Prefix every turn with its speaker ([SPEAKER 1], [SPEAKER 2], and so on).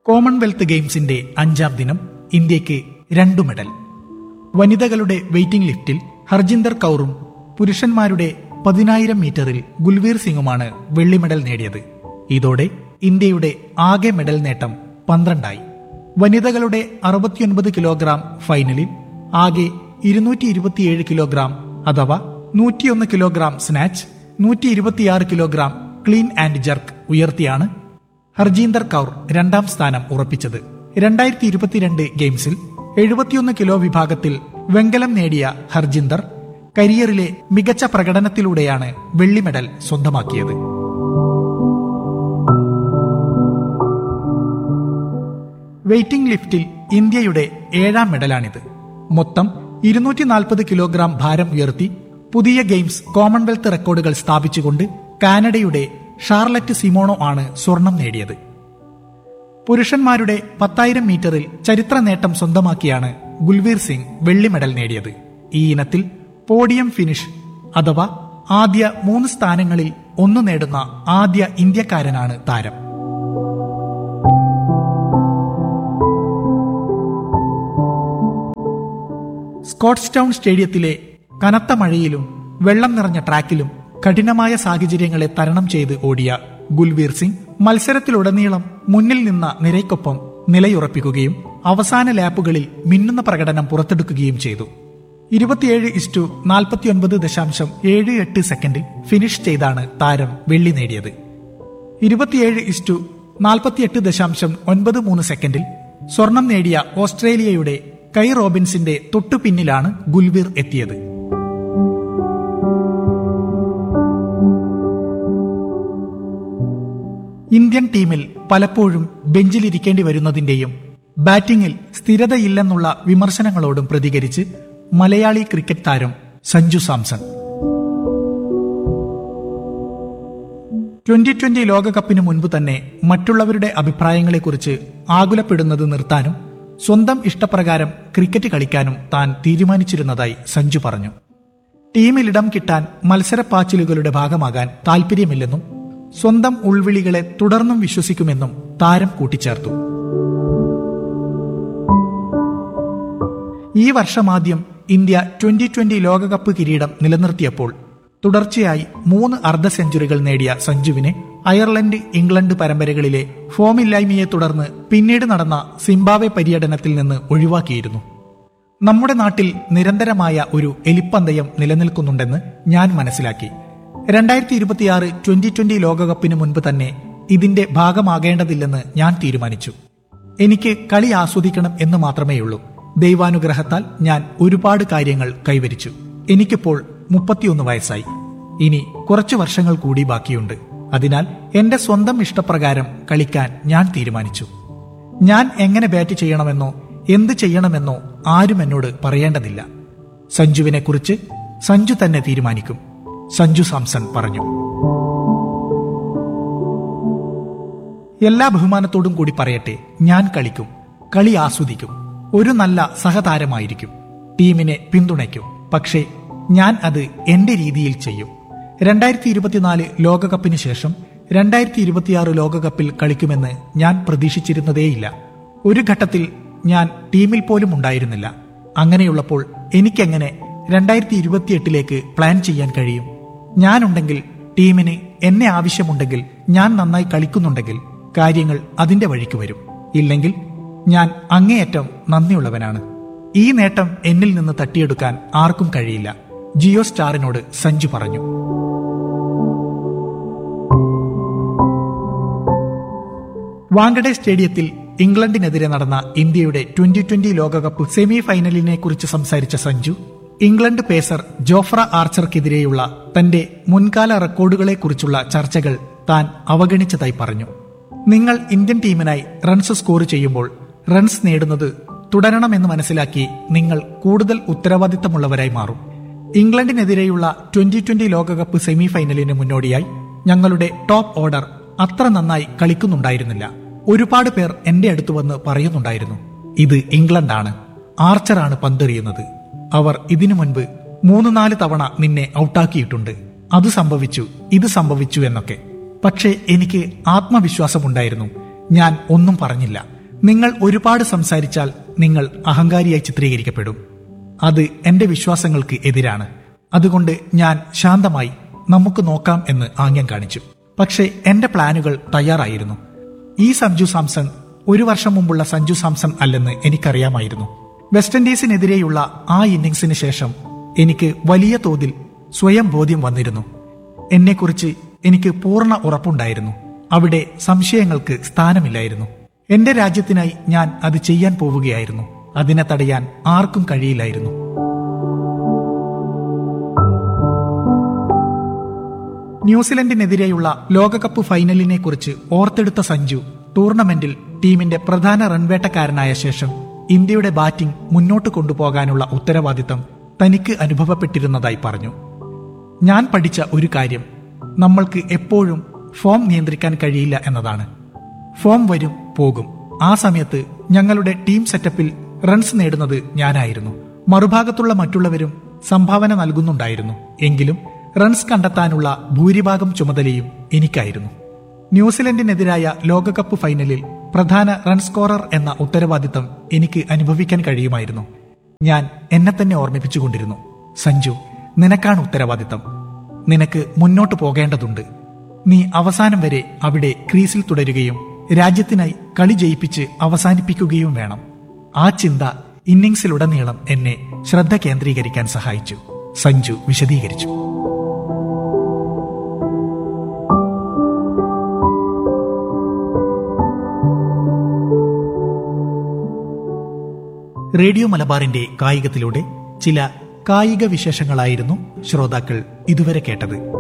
[SPEAKER 1] Commonwealth ഗെയിംസിന്റെ അഞ്ചാം ദിനം ഇന്ത്യക്ക് രണ്ടു മെഡൽ വനിതകളുടെ വെയിറ്റിംഗ് ലിഫ്റ്റിൽ ഹർജിന്ദർ കൗറും പുരുഷന്മാരുടെ പതിനായിരം മീറ്ററിൽ ഗുൽവീർ സിംഗുമാണ് വെള്ളി മെഡൽ നേടിയത് ഇതോടെ ഇന്ത്യയുടെ ആകെ മെഡൽ നേട്ടം പന്ത്രണ്ടായി വനിതകളുടെ അറുപത്തിയൊൻപത് കിലോഗ്രാം ഫൈനലിൽ ആകെ ഇരുന്നൂറ്റി ഇരുപത്തിയേഴ് കിലോഗ്രാം അഥവാ നൂറ്റിയൊന്ന് കിലോഗ്രാം സ്നാച്ച് നൂറ്റി ഇരുപത്തിയാറ് കിലോഗ്രാം ക്ലീൻ ആൻഡ് ജർക്ക് ഉയർത്തിയാണ് ഹർജീന്ദർ കൗർ രണ്ടാം സ്ഥാനം ഉറപ്പിച്ചത് രണ്ടായിരത്തി ഇരുപത്തിരണ്ട് ഗെയിംസിൽ എഴുപത്തിയൊന്ന് കിലോ വിഭാഗത്തിൽ വെങ്കലം നേടിയ ഹർജിന്ദർ കരിയറിലെ മികച്ച പ്രകടനത്തിലൂടെയാണ് വെള്ളി മെഡൽ സ്വന്തമാക്കിയത് വെയിറ്റിംഗ് ലിഫ്റ്റിൽ ഇന്ത്യയുടെ ഏഴാം മെഡലാണിത് മൊത്തം ഇരുന്നൂറ്റി നാൽപ്പത് കിലോഗ്രാം ഭാരം ഉയർത്തി പുതിയ ഗെയിംസ് കോമൺവെൽത്ത് റെക്കോർഡുകൾ സ്ഥാപിച്ചുകൊണ്ട് കാനഡയുടെ ഷാർലറ്റ് സിമോണോ ആണ് സ്വർണം നേടിയത് പുരുഷന്മാരുടെ പത്തായിരം മീറ്ററിൽ ചരിത്ര നേട്ടം സ്വന്തമാക്കിയാണ് ഗുൽവീർ സിംഗ് വെള്ളി മെഡൽ നേടിയത് ഈ ഇനത്തിൽ പോഡിയം ഫിനിഷ് അഥവാ ആദ്യ മൂന്ന് സ്ഥാനങ്ങളിൽ ഒന്ന് നേടുന്ന ആദ്യ ഇന്ത്യക്കാരനാണ് താരം സ്കോട്ട്സ്റ്റൗൺ സ്റ്റേഡിയത്തിലെ കനത്ത മഴയിലും വെള്ളം നിറഞ്ഞ ട്രാക്കിലും കഠിനമായ സാഹചര്യങ്ങളെ തരണം ചെയ്ത് ഓടിയ ഗുൽവീർ സിംഗ് മത്സരത്തിലുടനീളം മുന്നിൽ നിന്ന നിരയ്ക്കൊപ്പം നിലയുറപ്പിക്കുകയും അവസാന ലാപ്പുകളിൽ മിന്നുന്ന പ്രകടനം പുറത്തെടുക്കുകയും ചെയ്തു ഇരുപത്തിയേഴ് ഇസ്റ്റു നാൽപ്പത്തിയൊൻപത് ദശാംശം ഏഴ് എട്ട് സെക്കൻഡിൽ ഫിനിഷ് ചെയ്താണ് താരം വെള്ളി നേടിയത് ഇരുപത്തിയേഴ് ഇസ്റ്റു നാൽപ്പത്തിയെട്ട് ദശാംശം ഒൻപത് മൂന്ന് സെക്കൻഡിൽ സ്വർണം നേടിയ ഓസ്ട്രേലിയയുടെ കൈ റോബിൻസിന്റെ തൊട്ടു പിന്നിലാണ് ഗുൽവീർ എത്തിയത് ഇന്ത്യൻ ടീമിൽ പലപ്പോഴും ബെഞ്ചിലിരിക്കേണ്ടി വരുന്നതിന്റെയും ബാറ്റിംഗിൽ സ്ഥിരതയില്ലെന്നുള്ള വിമർശനങ്ങളോടും പ്രതികരിച്ച് മലയാളി ക്രിക്കറ്റ് താരം സഞ്ജു സാംസൺ ട്വന്റി ട്വന്റി ലോകകപ്പിന് മുൻപ് തന്നെ മറ്റുള്ളവരുടെ അഭിപ്രായങ്ങളെക്കുറിച്ച് ആകുലപ്പെടുന്നത് നിർത്താനും സ്വന്തം ഇഷ്ടപ്രകാരം ക്രിക്കറ്റ് കളിക്കാനും താൻ തീരുമാനിച്ചിരുന്നതായി സഞ്ജു പറഞ്ഞു ടീമിൽ ഇടം കിട്ടാൻ മത്സരപ്പാച്ചിലുകളുടെ ഭാഗമാകാൻ താൽപ്പര്യമില്ലെന്നും സ്വന്തം ഉൾവിളികളെ തുടർന്നും വിശ്വസിക്കുമെന്നും താരം കൂട്ടിച്ചേർത്തു ഈ വർഷമാദ്യം ഇന്ത്യ ട്വന്റി ട്വന്റി ലോകകപ്പ് കിരീടം നിലനിർത്തിയപ്പോൾ തുടർച്ചയായി മൂന്ന് അർദ്ധ സെഞ്ചുറികൾ നേടിയ സഞ്ജുവിനെ അയർലൻഡ് ഇംഗ്ലണ്ട് പരമ്പരകളിലെ ഫോമില്ലായ്മയെ തുടർന്ന് പിന്നീട് നടന്ന സിംബാബ്വെ പര്യടനത്തിൽ നിന്ന് ഒഴിവാക്കിയിരുന്നു നമ്മുടെ നാട്ടിൽ നിരന്തരമായ ഒരു എലിപ്പന്തയം നിലനിൽക്കുന്നുണ്ടെന്ന് ഞാൻ മനസ്സിലാക്കി രണ്ടായിരത്തി ഇരുപത്തിയാറ് ട്വന്റി ട്വന്റി ലോകകപ്പിന് മുൻപ് തന്നെ ഇതിന്റെ ഭാഗമാകേണ്ടതില്ലെന്ന് ഞാൻ തീരുമാനിച്ചു എനിക്ക് കളി ആസ്വദിക്കണം എന്ന് മാത്രമേയുള്ളൂ ദൈവാനുഗ്രഹത്താൽ ഞാൻ ഒരുപാട് കാര്യങ്ങൾ കൈവരിച്ചു എനിക്കിപ്പോൾ മുപ്പത്തിയൊന്ന് വയസ്സായി ഇനി കുറച്ചു വർഷങ്ങൾ കൂടി ബാക്കിയുണ്ട് അതിനാൽ എന്റെ സ്വന്തം ഇഷ്ടപ്രകാരം കളിക്കാൻ ഞാൻ തീരുമാനിച്ചു ഞാൻ എങ്ങനെ ബാറ്റ് ചെയ്യണമെന്നോ എന്ത് ചെയ്യണമെന്നോ ആരും എന്നോട് പറയേണ്ടതില്ല സഞ്ജുവിനെ കുറിച്ച് സഞ്ജു തന്നെ തീരുമാനിക്കും സഞ്ജു സാംസൺ പറഞ്ഞു എല്ലാ ബഹുമാനത്തോടും കൂടി പറയട്ടെ ഞാൻ കളിക്കും കളി ആസ്വദിക്കും ഒരു നല്ല സഹതാരമായിരിക്കും ടീമിനെ പിന്തുണയ്ക്കും പക്ഷേ ഞാൻ അത് എന്റെ രീതിയിൽ ചെയ്യും രണ്ടായിരത്തി ഇരുപത്തിനാല് ലോകകപ്പിന് ശേഷം രണ്ടായിരത്തി ഇരുപത്തിയാറ് ലോകകപ്പിൽ കളിക്കുമെന്ന് ഞാൻ പ്രതീക്ഷിച്ചിരുന്നതേയില്ല ഒരു ഘട്ടത്തിൽ ഞാൻ ടീമിൽ പോലും ഉണ്ടായിരുന്നില്ല അങ്ങനെയുള്ളപ്പോൾ എനിക്കെങ്ങനെ രണ്ടായിരത്തി ഇരുപത്തിയെട്ടിലേക്ക് പ്ലാൻ ചെയ്യാൻ കഴിയും ഞാനുണ്ടെങ്കിൽ ടീമിന് എന്നെ ആവശ്യമുണ്ടെങ്കിൽ ഞാൻ നന്നായി കളിക്കുന്നുണ്ടെങ്കിൽ കാര്യങ്ങൾ അതിന്റെ വഴിക്ക് വരും ഇല്ലെങ്കിൽ ഞാൻ അങ്ങേയറ്റം നന്ദിയുള്ളവനാണ് ഈ നേട്ടം എന്നിൽ നിന്ന് തട്ടിയെടുക്കാൻ ആർക്കും കഴിയില്ല ജിയോ സ്റ്റാറിനോട് സഞ്ജു പറഞ്ഞു വാങ്കഡെ സ്റ്റേഡിയത്തിൽ ഇംഗ്ലണ്ടിനെതിരെ നടന്ന ഇന്ത്യയുടെ ട്വന്റി ട്വന്റി ലോകകപ്പ് സെമി ഫൈനലിനെ കുറിച്ച് സംസാരിച്ച സഞ്ജു ഇംഗ്ലണ്ട് പേസർ ജോഫ്ര ആർച്ചർക്കെതിരെയുള്ള തന്റെ മുൻകാല റെക്കോർഡുകളെക്കുറിച്ചുള്ള ചർച്ചകൾ താൻ അവഗണിച്ചതായി പറഞ്ഞു നിങ്ങൾ ഇന്ത്യൻ ടീമിനായി റൺസ് സ്കോർ ചെയ്യുമ്പോൾ റൺസ് നേടുന്നത് തുടരണമെന്ന് മനസ്സിലാക്കി നിങ്ങൾ കൂടുതൽ ഉത്തരവാദിത്തമുള്ളവരായി മാറും ഇംഗ്ലണ്ടിനെതിരെയുള്ള ട്വന്റി ട്വന്റി ലോകകപ്പ് സെമി ഫൈനലിന് മുന്നോടിയായി ഞങ്ങളുടെ ടോപ്പ് ഓർഡർ അത്ര നന്നായി കളിക്കുന്നുണ്ടായിരുന്നില്ല ഒരുപാട് പേർ എന്റെ അടുത്ത് വന്ന് പറയുന്നുണ്ടായിരുന്നു ഇത് ഇംഗ്ലണ്ടാണ് ആർച്ചറാണ് പന്തെറിയുന്നത് അവർ ഇതിനു മുൻപ് മൂന്ന് നാല് തവണ നിന്നെ ഔട്ടാക്കിയിട്ടുണ്ട് അത് സംഭവിച്ചു ഇത് സംഭവിച്ചു എന്നൊക്കെ പക്ഷേ എനിക്ക് ആത്മവിശ്വാസമുണ്ടായിരുന്നു ഞാൻ ഒന്നും പറഞ്ഞില്ല നിങ്ങൾ ഒരുപാട് സംസാരിച്ചാൽ നിങ്ങൾ അഹങ്കാരിയായി ചിത്രീകരിക്കപ്പെടും അത് എന്റെ വിശ്വാസങ്ങൾക്ക് എതിരാണ് അതുകൊണ്ട് ഞാൻ ശാന്തമായി നമുക്ക് നോക്കാം എന്ന് ആംഗ്യം കാണിച്ചു പക്ഷേ എന്റെ പ്ലാനുകൾ തയ്യാറായിരുന്നു ഈ സഞ്ജു സാംസൺ ഒരു വർഷം മുമ്പുള്ള സഞ്ജു സാംസൺ അല്ലെന്ന് എനിക്കറിയാമായിരുന്നു വെസ്റ്റ് ഇൻഡീസിനെതിരെയുള്ള ആ ഇന്നിംഗ്സിന് ശേഷം എനിക്ക് വലിയ തോതിൽ സ്വയം ബോധ്യം വന്നിരുന്നു എന്നെക്കുറിച്ച് എനിക്ക് പൂർണ്ണ ഉറപ്പുണ്ടായിരുന്നു അവിടെ സംശയങ്ങൾക്ക് സ്ഥാനമില്ലായിരുന്നു എന്റെ രാജ്യത്തിനായി ഞാൻ അത് ചെയ്യാൻ പോവുകയായിരുന്നു അതിനെ തടയാൻ ആർക്കും കഴിയില്ലായിരുന്നു ന്യൂസിലൻഡിനെതിരെയുള്ള ലോകകപ്പ് ഫൈനലിനെ കുറിച്ച് ഓർത്തെടുത്ത സഞ്ജു ടൂർണമെന്റിൽ ടീമിന്റെ പ്രധാന റൺവേട്ടക്കാരനായ ശേഷം ഇന്ത്യയുടെ ബാറ്റിംഗ് മുന്നോട്ട് കൊണ്ടുപോകാനുള്ള ഉത്തരവാദിത്തം തനിക്ക് അനുഭവപ്പെട്ടിരുന്നതായി പറഞ്ഞു ഞാൻ പഠിച്ച ഒരു കാര്യം നമ്മൾക്ക് എപ്പോഴും ഫോം നിയന്ത്രിക്കാൻ കഴിയില്ല എന്നതാണ് ഫോം വരും പോകും ആ സമയത്ത് ഞങ്ങളുടെ ടീം സെറ്റപ്പിൽ റൺസ് നേടുന്നത് ഞാനായിരുന്നു മറുഭാഗത്തുള്ള മറ്റുള്ളവരും സംഭാവന നൽകുന്നുണ്ടായിരുന്നു എങ്കിലും റൺസ് കണ്ടെത്താനുള്ള ഭൂരിഭാഗം ചുമതലയും എനിക്കായിരുന്നു ന്യൂസിലൻഡിനെതിരായ ലോകകപ്പ് ഫൈനലിൽ പ്രധാന റൺ സ്കോറർ എന്ന ഉത്തരവാദിത്തം എനിക്ക് അനുഭവിക്കാൻ കഴിയുമായിരുന്നു ഞാൻ എന്നെ തന്നെ ഓർമ്മിപ്പിച്ചുകൊണ്ടിരുന്നു സഞ്ജു നിനക്കാണ് ഉത്തരവാദിത്തം നിനക്ക് മുന്നോട്ട് പോകേണ്ടതുണ്ട് നീ അവസാനം വരെ അവിടെ ക്രീസിൽ തുടരുകയും രാജ്യത്തിനായി കളി ജയിപ്പിച്ച് അവസാനിപ്പിക്കുകയും വേണം ആ ചിന്ത ഇന്നിംഗ്സിലുടനീളം എന്നെ ശ്രദ്ധ കേന്ദ്രീകരിക്കാൻ സഹായിച്ചു സഞ്ജു വിശദീകരിച്ചു റേഡിയോ മലബാറിന്റെ കായികത്തിലൂടെ ചില കായിക വിശേഷങ്ങളായിരുന്നു ശ്രോതാക്കൾ ഇതുവരെ കേട്ടത്